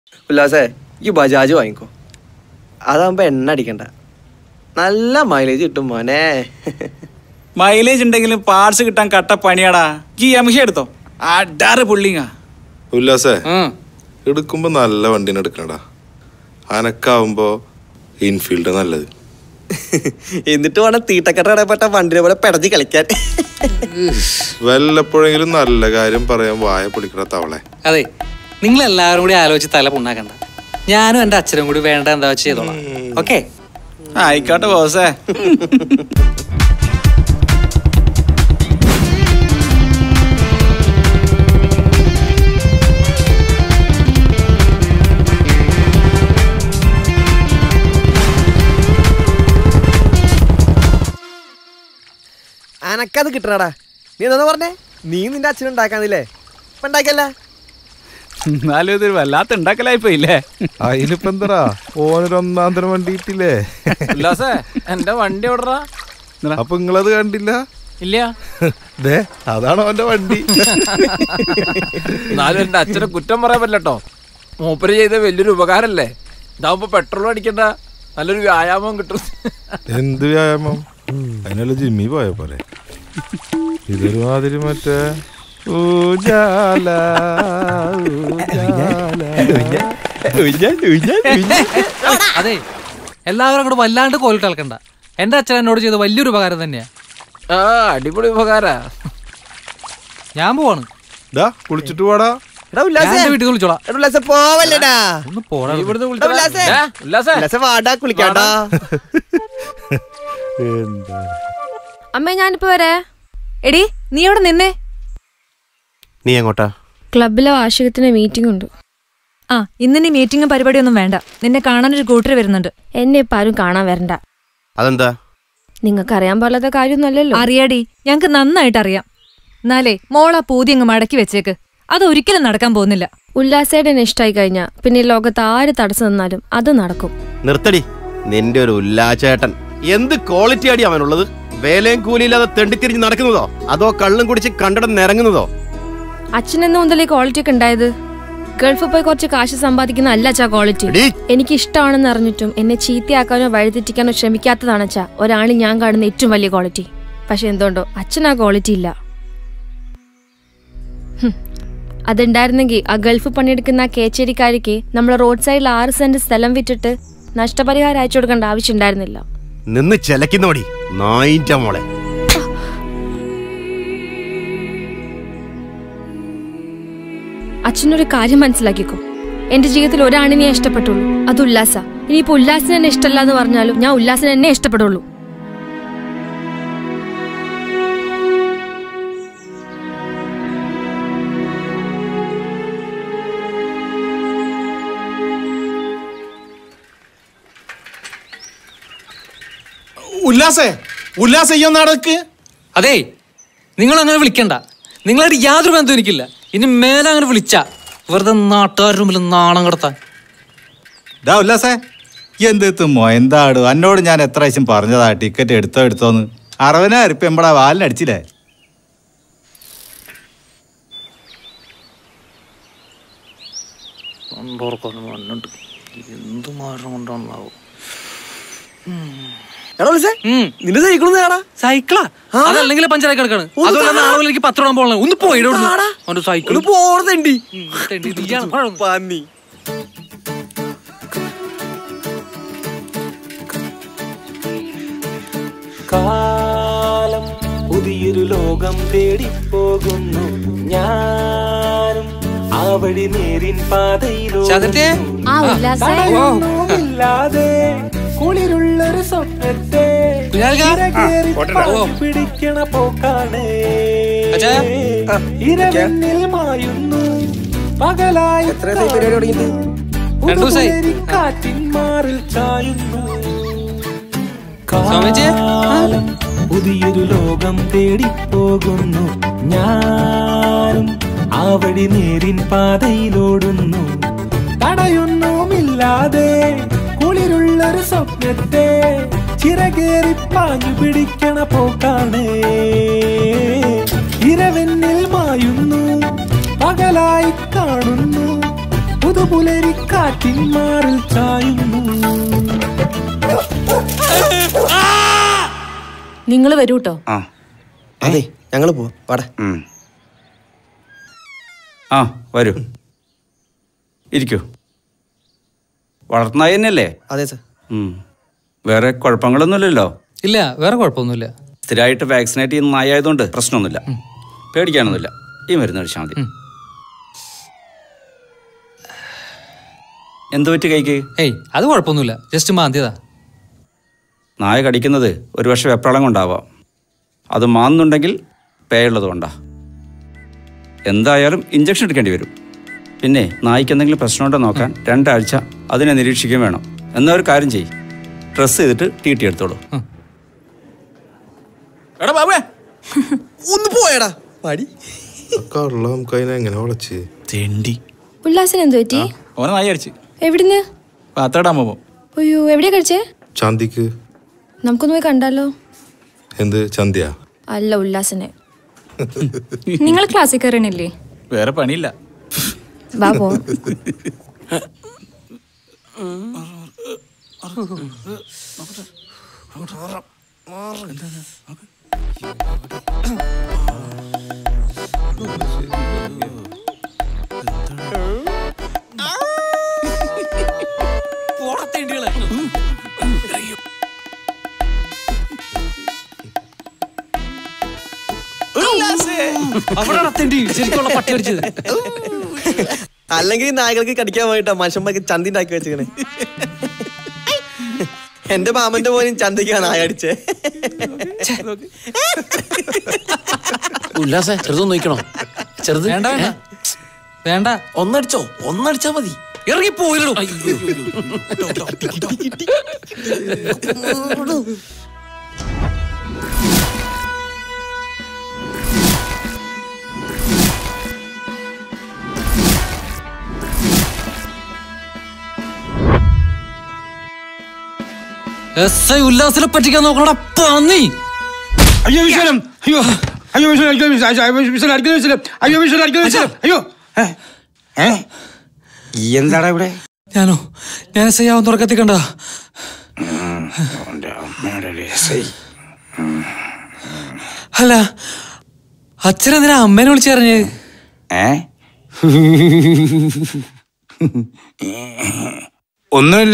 ഉല്ലാസേ ഈ ബജാജ് വാങ്ങിക്കോ അതാകുമ്പോ എണ്ണ അടിക്കണ്ട നല്ല മൈലേജ് കിട്ടും മോനെ മൈലേജ് ഉണ്ടെങ്കിലും പാർട്സ് കിട്ടാൻ കട്ട പണിയാടാ ഈ എംഹി എടുത്തോ അടാറ് പുള്ളിങ്ങാ ഉല്ലാസേ എടുക്കുമ്പോ നല്ല വണ്ടിനെ എടുക്കണടാ അനക്കാവുമ്പോ ഇൻഫീൽഡ് നല്ലത് എന്നിട്ട് വേണം തീട്ടക്കട്ട ഇടപെട്ട വണ്ടിനെ പോലെ പെടഞ്ഞ് കളിക്കാൻ വല്ലപ്പോഴെങ്കിലും നല്ല കാര്യം പറയാൻ വായ പൊളിക്കണ തവളെ അതെ നിങ്ങൾ എല്ലാവരും കൂടി ആലോചിച്ച് തല പുണ്ണാക്കണ്ട ഞാനും എന്റെ അച്ഛനും കൂടി വേണ്ട എന്താ വെച്ച് ചെയ്തോളാം ഓക്കെ ആയിക്കോട്ടെ ബോസേ അനക്കത് കിട്ടണടാ നീ എന്താ പറഞ്ഞേ നീ നിന്റെ അച്ഛൻ ഉണ്ടാക്കാന്നില്ലേ ഇപ്പൊ ഉണ്ടാക്കല്ല എന്നാലും ഇതൊരു വല്ലാത്ത ഉണ്ടാക്കലായി പോയില്ലേ അതിലിപ്പോ എന്താ ഓനൊരു ഒന്നാം തരം വണ്ടി കിട്ടില്ലേ ഉല്ലാസേ എന്റെ വണ്ടി എവിടെടാ അപ്പൊ നിങ്ങളത് കണ്ടില്ല ഇല്ല ദേ അതാണ് അവന്റെ വണ്ടി എന്നാലും എന്റെ അച്ഛനെ കുറ്റം പറയാൻ പറ്റില്ലട്ടോ മൂപ്പര് ചെയ്ത വലിയൊരു ഉപകാരല്ലേ ഇതാവുമ്പോ പെട്രോൾ അടിക്കണ്ട നല്ലൊരു വ്യായാമം കിട്ടും എന്ത് വ്യായാമം അതിനുള്ള ജിമ്മി പോയ പോലെ ഇതൊരു മാതിരി മറ്റേ ഊജാല, ഊജാല. അതെ എല്ലാവരും അങ്ങോട്ട് വല്ലാണ്ട് കോലിട്ട് കളക്കണ്ട എന്റെ അച്ഛൻ എന്നോട് ചെയ്ത വലിയൊരു ഉപകാരം തന്നെയാ ആ അടിപൊളി ഉപകാരാ ഞാൻ പോവാണ് ദാ കുളിച്ചിട്ട് പോടാ എടാ ഞാൻ ഉല്ലാസേ എന്റെ വീട്ടിൽ വിളിച്ചോളാം എടാ ഉല്ലാസേ പോവല്ലേടാ ഒന്ന് പോടാ നീ ഇവിടുന്ന് എടാ ഉല്ലാസേ വിളിച്ചതാ? ഏ, ഉല്ലാസേ ഉല്ലാസേ വാടാ കുളിക്കാട്ടാ എന്താ അമ്മേ ഞാനിപ്പോ വരേ എടി നീ അവിടെ നിന്നേ നീ എങ്ങോട്ടാ ക്ലബിലെ വാർഷികത്തിന് മീറ്റിംഗ് ഉണ്ട് ആ ഇന്നിനി മീറ്റിംഗും പരിപാടിയൊന്നും വേണ്ട നിന്നെ കാണാനൊരു കൂട്ടർ വരുന്നുണ്ട് എന്നെ ഇപ്പൊ ആരും കാണാൻ വരണ്ട അതെന്താ നിങ്ങൾക്ക് അറിയാൻ പാടില്ലാത്ത കാര്യമൊന്നുമല്ലല്ലോ അറിയാടി ഞങ്ങക്ക് നന്നായിട്ട് അറിയാം എന്നാലേ മോളാ പൂതി അങ്ങ് മടക്കി വെച്ചേക്ക് അത് ഒരിക്കലും നടക്കാൻ പോകുന്നില്ല ഉല്ലാസയുടെ ഇഷ്ടമായി കഴിഞ്ഞാ പിന്നെ ഈ ലോകത്ത് ആര് തടസ്സം നിന്നാലും അത് നടക്കും നിർത്തടി നിന്റെ ഒരു ഉല്ലാചേട്ടൻ എന്ത് ക്വാളിറ്റി അടി അവനുള്ളത് വേലയും കൂലിയില്ലാതെ തെണ്ടിത്തിരിഞ്ഞ് നടക്കുന്നതോ അതോ കള്ളും കുടിച്ച് കണ്ടിടം നിറങ്ങുന്നതോ അച്ഛനെന്ന് മുതൽ ഈ ക്വാളിറ്റി ഒക്കെ ഉണ്ടായത് ഗൾഫിൽ പോയി കുറച്ച് കാശ് സമ്പാദിക്കുന്ന അല്ല അച്ഛാ ക്വാളിറ്റി എടീ. എനിക്ക് ഇഷ്ടമാണെന്ന് അറിഞ്ഞിട്ടും എന്നെ ചീത്തയാക്കാനോ വഴിതെറ്റിക്കാനോ ശ്രമിക്കാത്തതാണ് അച്ഛാ ഒരാളിൽ ഞാൻ കാണുന്ന ഏറ്റവും വലിയ ക്വാളിറ്റി പക്ഷെ എന്തുകൊണ്ടോ അച്ഛൻ ആ ക്വാളിറ്റി ഇല്ല ഹും. അതുണ്ടായിരുന്നെങ്കിൽ ആ ഗൾഫ് പണിയെടുക്കുന്ന ആ കേച്ചേരിക്കാരിക്ക് നമ്മൾ റോഡ് സൈഡിൽ ആറ് സെന്റ് സ്ഥലം വിറ്റിട്ട് നഷ്ടപരിഹാരം അയച്ചു കൊടുക്കേണ്ട ആവശ്യം ഉണ്ടായിരുന്നില്ല നിന്ന് ചെലക്കുന്നോടി നായിന്റെ മോളെ അച്ഛനൊരു കാര്യം മനസ്സിലാക്കിക്കോ എന്റെ ജീവിതത്തിൽ ഒരാണിനെ ഇഷ്ടപ്പെട്ടുള്ളൂ അത് ഉല്ലാസ ഇനിയിപ്പോ ഉല്ലാസിനെ എന്നെ ഇഷ്ടമല്ല എന്ന് പറഞ്ഞാലും ഞാൻ ഉല്ലാസിനെ എന്നെ ഇഷ്ടപ്പെടുള്ളൂ ഉല്ലാസേ ഉല്ലാസ ഈ നടക്ക് അതെ നിങ്ങൾ അങ്ങനെ വിളിക്കണ്ട നിങ്ങളായിട്ട് യാതൊരു ബന്ധവും എനിക്കില്ല ഇനി മേലെ അങ്ങനെ വിളിച്ച വെറുതെ നാട്ടുകാരുടെ മുമ്പിൽ നാണം കടത്താൻ ഡാ ഉല്ലാസേ എന്ത് മൊയന്താടു എന്നോട് ഞാൻ എത്ര പ്രാവശ്യം പറഞ്ഞതാ ടിക്കറ്റ് എടുത്തോ എടുത്തോന്ന് അറുപതിനായിരം ഇപ്പൊ എമ്പടാ വാലിനടിച്ചില്ലേ എന്ത് മാറ്റം കൊണ്ടാണാവോ എടാ ഉല്ലാസേ നിന്റെ സൈക്കിൾ നേടാ സൈക്കിളാ അതല്ലെങ്കിൽ പഞ്ചറായി കിടക്കാണ് അതുകൊണ്ട് നാളെ എനിക്ക് പത്ത് രൂപ പോകണം ഒന്ന് പോയി അവന്റെ സൈക്കിൾ ഒന്ന് പോണതുണ്ടി തെണ്ടി പന്നി കാലം പുതിയൊരു ലോകം തേടിപ്പോകുന്നു ഞാനും ആ വഴി നേരിൻ ചാതത്തെ? ആ ഉല്ലാസേ പാതയില്ലാതെ കുളിരുള്ളൊരു സ്വപ്നത്തെ ബിലാൽക്കാ? ഇരകേറി ഓ. പിടിക്കണ പോക്കാണ് അച്ഛാ? ഇരവെണ്ണിൽ മായുന്നു പകലായി എത്ര ദിവസമായി പരിപാടി തുടങ്ങിയിട്ട് രണ്ടു ദിവസായി. കാറ്റിൻ മാറിൽ ചായുന്നു സ്വാമിജി? കാലം പുതിയൊരു ലോകം തേടിപ്പോകുന്നു ഞാനും ആ വഴി നേരിൻ പാതയിലോടുന്നു തടയൊന്നുമില്ലാതെ കുളിരുള്ളൊരു സ്വപ്നത്തെ ചിറകേറി പാഞ്ഞു പിടിക്കണ പോക്കാണ് ഇരവെന്നിൽ മായുന്നു പകലായി കാണുന്നു പുതുപുലരി കാറ്റിൻ മാറിൽ ചായുന്നു നിങ്ങൾ വരൂ കേട്ടോ ആ അതെ ഞങ്ങൾ പോവാം വാടാ ഉം. ആ വരൂ ഇരിക്കൂ വളർത്തുന്നായി തന്നെയല്ലേ അതെ സാർ ഉം. വേറെ കുഴപ്പങ്ങളൊന്നുമില്ലല്ലോ ഇല്ല വേറെ കുഴപ്പമൊന്നുമില്ല സ്ഥിരമായിട്ട് വാക്സിനേറ്റ് ചെയ്യുന്ന നായായതുകൊണ്ട് പ്രശ്നമൊന്നുമില്ല പേടിക്കാനൊന്നുമില്ല ഈ മരുന്ന് കഴിച്ചാൽ മതി എന്ത് പറ്റി കൈക്ക് ഏയ് അത് കുഴപ്പമൊന്നുമില്ല ജസ്റ്റ് മാന്തിയതാ നായ കടിക്കുന്നത് ഒരു പക്ഷെ വെപ്രാളം കൊണ്ടാവാം അത് മാന്നുണ്ടെങ്കിൽ പേയുള്ളത് കൊണ്ടാ എന്തായാലും ഇഞ്ചക്ഷൻ എടുക്കേണ്ടി വരും പിന്നെ നായ്ക്ക് എന്തെങ്കിലും പ്രശ്നമുണ്ടോ നോക്കാൻ രണ്ടാഴ്ച അതിനെ നിരീക്ഷിക്കുകയും വേണം എന്നാ ഒരു കാര്യം ചെയ്യ് ഡ്രസ്സ് ചെയ്തിട്ട് ടി ടി എടുത്തോളൂ എടാ ബാബേ ഒന്ന് പോയടാ പാടി കള്ള നമുക്ക് അതിനെ എങ്ങനെ വളച്ച് തെണ്ടി ഉല്ലാസിന് എന്ത് പറ്റി ഓനെ നായി അടിച്ച് എവിടുന്ന് പാത്രടാൻ പോകുമ്പോ അയ്യോ എവിടെയാ കഴിച്ചേ ചാന്തിക്ക് നമുക്കൊന്ന് പോയി കണ്ടാലോ എന്ത് ചന്തിയ അല്ല ഉല്ലാസിനെ നിങ്ങൾ ക്ലാസ്സിൽ കയറണില്ലേ വേറെ പണിയില്ല വാ പോ അവിടെ നടത്തേണ്ടി ശരിക്കുള്ള പട്ടി അടിച്ചത് അല്ലെങ്കിൽ ഈ നായകൾക്ക് കടിക്കാൻ പോയിട്ടാ മനുഷ്യന്മാർക്ക് ചന്തി ഉണ്ടാക്കി വെച്ചിങ്ങനെ എന്റെ മാമന്റെ പോലും ചന്തിക്കാ നായ അടിച്ചേ ഉല്ലാസേ ചെറുതൊന്നും നോക്കണോ ചെറുത് വേണ്ട വേണ്ട വേണ്ട ഒന്നടിച്ചോ ഒന്നടിച്ചാ മതി ഇറങ്ങി പോയില്ലടോ എസ് ഐ ഉല്ലാസിനെ പറ്റിക്കാൻ നോക്കണടാ പന്നി അയ്യോ വിശ്വലം അയ്യോ അയ്യോ വിശ്വലം അയ്യോ വിശ്വലം അയ്യോ വിശ്വലം അടിക്കുന്ന വിശ്വലം അയ്യോ വിശ്വലം അടിക്കുന്ന വിശ്വലം അയ്യോ ഏ? ഏ ഈ എന്താടാ ഇവിടെ ഞാനോ ഞാൻ എസ് ഐ ആവാൻ തുടക്കത്തിൽ കണ്ട അവന്റെ അമ്മയുടെ ഒരു രസൈ. അല്ല അച്ഛനെന്തിനാ അമ്മേനെ വിളിച്ചറിഞ്ഞ് ഏ ഒന്നുമില്ല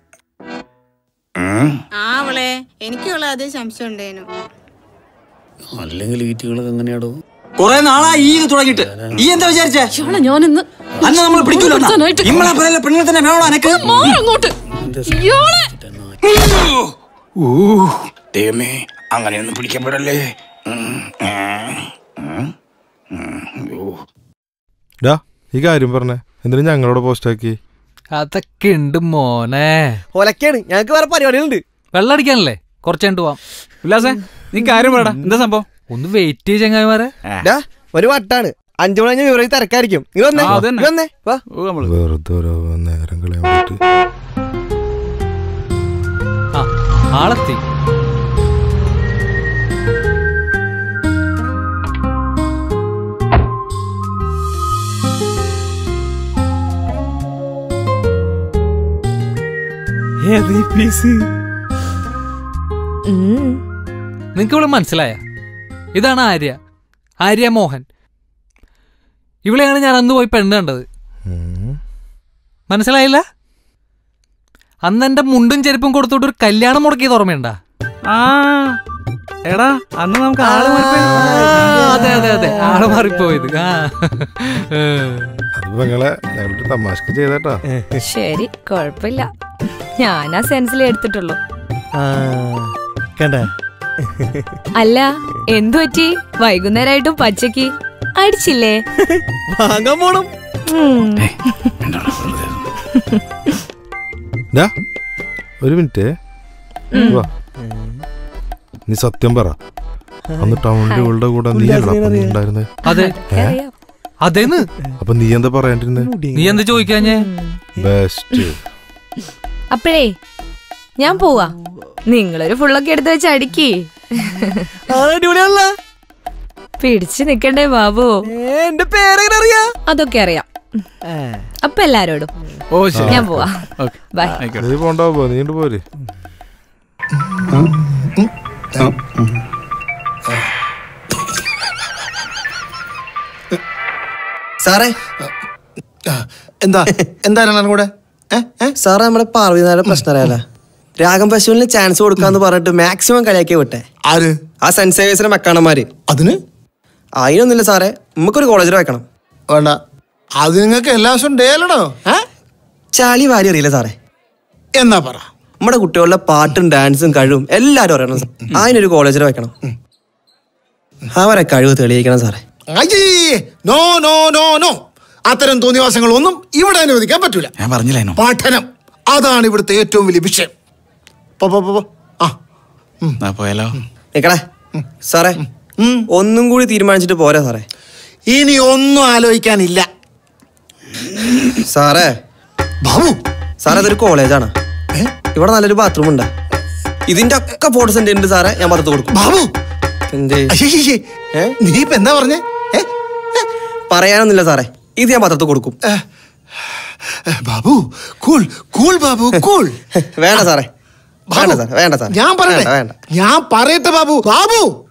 ഉം. ആ അവളെ എനിക്കുള്ള അതേ സംശയം ഉണ്ടായിരുന്നു അല്ലെങ്കിൽ ഈറ്റുകളൊക്കെ എങ്ങനെയാടോ കൊറേ നാളായി ഈ ഇത് തുടങ്ങിയിട്ട് ഈ എന്താ വിചാരിച്ചേ ഞാനിന്ന് അന്ന് നമ്മൾ പിടിക്കൂല ഇമ്മളെ പോലെ പെണ്ണുങ്ങൾ തന്നെ വേണോ എനക്ക് അങ്ങോട്ട് ഇയാളെ ഊ ദൈവമേ അങ്ങനെയൊന്നും പിടിക്കപ്പെടല്ലേ ഉം, ഏ, ഉം, ഉം, ഓ. ഡാ ഈ കാര്യം പറഞ്ഞേ എന്തിനാ ഞങ്ങളോട് പോസ്റ്റ് ആക്കി അതൊക്കെ ഉണ്ട് മോനെ ഒലക്കാണ് ഞങ്ങൾക്ക് വേറെ പരിപാടികളുണ്ട് വെള്ളം അടിക്കാനല്ലേ കുറച്ച് കണ്ടു പോവാം ഉല്ലാസേ നീ കാര്യം പറയടാ എന്താ സംഭവം ഒന്ന് വെയിറ്റ് ചെയ്യ ചങ്ങായിമാരെ ഡാ ഒരു വട്ടാണ് അഞ്ചു മണി കഴിഞ്ഞ വിവരം തിരക്കായിരിക്കും നീ വന്നേ ആ, അതന്നെ. നീ വന്നേ വാ ഓ നമ്മള് വെറുതെ ഓരോ നേരം കളയാൻ വേണ്ടിട്ട് ആ ആളെത്തി നിങ്ങക്ക് ഇവിടെ മനസ്സിലായ ഇതാണ് ആര്യ ആര്യ മോഹൻ ഇവിടെയാണ് ഞാൻ അന്ന് പോയി പെണ്ണ് കണ്ടത് മനസ്സിലായില്ല അന്ന് എന്റെ മുണ്ടും ചെരുപ്പും കൊടുത്തോട്ട് ഒരു കല്യാണം മുടക്കിയത് ഓർമ്മയുണ്ടാ ആ എടാ അന്ന് നമുക്ക് ആള് മാറിപ്പോയി. അതെ അതെ അതെ ആള് മാറിപ്പോയത് ആ ഏ. അത് പെങ്ങളെ ഞങ്ങളുടെ തമാശക്ക് ചെയ്തേട്ടാ ശരി കുഴപ്പമില്ല ഞാനാ സെൻസിൽ എടുത്തിട്ടുള്ളൂ കണ്ട അല്ല എന്തു പറ്റി വൈകുന്നേരമായിട്ടും പച്ചക്ക് അടിച്ചില്ലേ വാങ്ങാൻ പോണം ഉം. ഡാ ഒരു മിനിറ്റ് വാ നീ സത്യം പറ അന്ന് ടൗണിൽ ഇവളുടെ കൂടെ നീ ഉണ്ടായിരുന്നേ അതെ അറിയാം. അതേന്ന് അപ്പൊ നീ എന്താ പറയാണ്ടിരുന്നേ നീ എന്ത് ചോദിക്കാഞ്ഞേ ബെസ്റ്റ് അപ്പഴേ ഞാൻ പോവാ നിങ്ങളൊരു ഫുള്ളൊക്കെ എടുത്ത് വെച്ച് അടിക്കി അടിപൊളിയാണല്ലോ പിടിച്ചു നിക്കണ്ടേ ബാബു എന്റെ പേരെങ്ങനെ അറിയാ അതൊക്കെ അറിയാം അപ്പൊ എല്ലാരോടും ഓ ശരി ഞാൻ പോവാ ഓക്കെ ബൈ നീ പോണ്ടാവോ നീണ്ട് പോര് സാറേ എന്താ എന്താണ് കൂടെ സാറേ നമ്മുടെ പാർവതിനാരുടെ പ്രശ്നം അറിയാലോ രാഗം പശുവിന് ചാൻസ് കൊടുക്കാന്ന് പറഞ്ഞിട്ട് മാക്സിമം കളിയാക്കി വിട്ടെ ആര് ആ സെന്റ് സേവേഴ്സിന്റെ മക്കാണന്മാര് അതിന് അതിനൊന്നുമില്ല സാറേ നമുക്കൊരു കോളേജിൽ വെക്കണം വേണ്ട അത് നിങ്ങൾക്ക് എല്ലാ ദിവസവും ഡേലടോ ചളി വാരി അറിയില്ല സാറേ എന്നാ പറ നമ്മുടെ കുട്ടികളുടെ പാട്ടും ഡാൻസും കഴിവും എല്ലാവരും അറിയണം സാർ അതിനൊരു കോളേജിൽ വെക്കണം അവരെ കഴിവ് തെളിയിക്കണം സാറേ അയ്യേ നോ നോ നോ നോ അത്തരം തോന്നിവാസങ്ങളൊന്നും ഇവിടെ അനുവദിക്കാൻ പറ്റൂല ഞാൻ പറഞ്ഞില്ലേനോ പഠനം അതാണ് ഇവിടുത്തെ ഏറ്റവും വലിയ വിഷയം പോ, പോ, പോ, പോ. ആ എന്നാ പോയാലോ നിക്കടേ സാറേ ഒന്നും കൂടി തീരുമാനിച്ചിട്ട് പോരാ സാറേ ഇനി ഒന്നും ആലോചിക്കാനില്ല സാറേ ബാബു സാറേ അതൊരു കോളേജാണ് ഇവിടെ നല്ലൊരു ബാത്റൂം ഉണ്ട് ഇതിന്റെ ഒക്കെ ഫോട്ടോസ് എന്റെ ഉണ്ട് സാറേ ഞാൻ പുറത്ത് കൊടുക്കും ബാബു എന്തേ അയ്യയ്യേ. നീ ഇപ്പൊ എന്താ പറഞ്ഞേ ഏ? പറയാനൊന്നുമില്ല സാറേ ഇത് ഞാൻ പത്രത്തിൽ കൊടുക്കും ഏ, Babu cool cool Babu cool വേണ്ട സാറേ വേണ്ട സാറേ വേണ്ട സാറേ ഞാൻ പറയട്ടെ വേണ്ട, വേണ്ട ഞാൻ പറയട്ടെ ബാബു ബാബു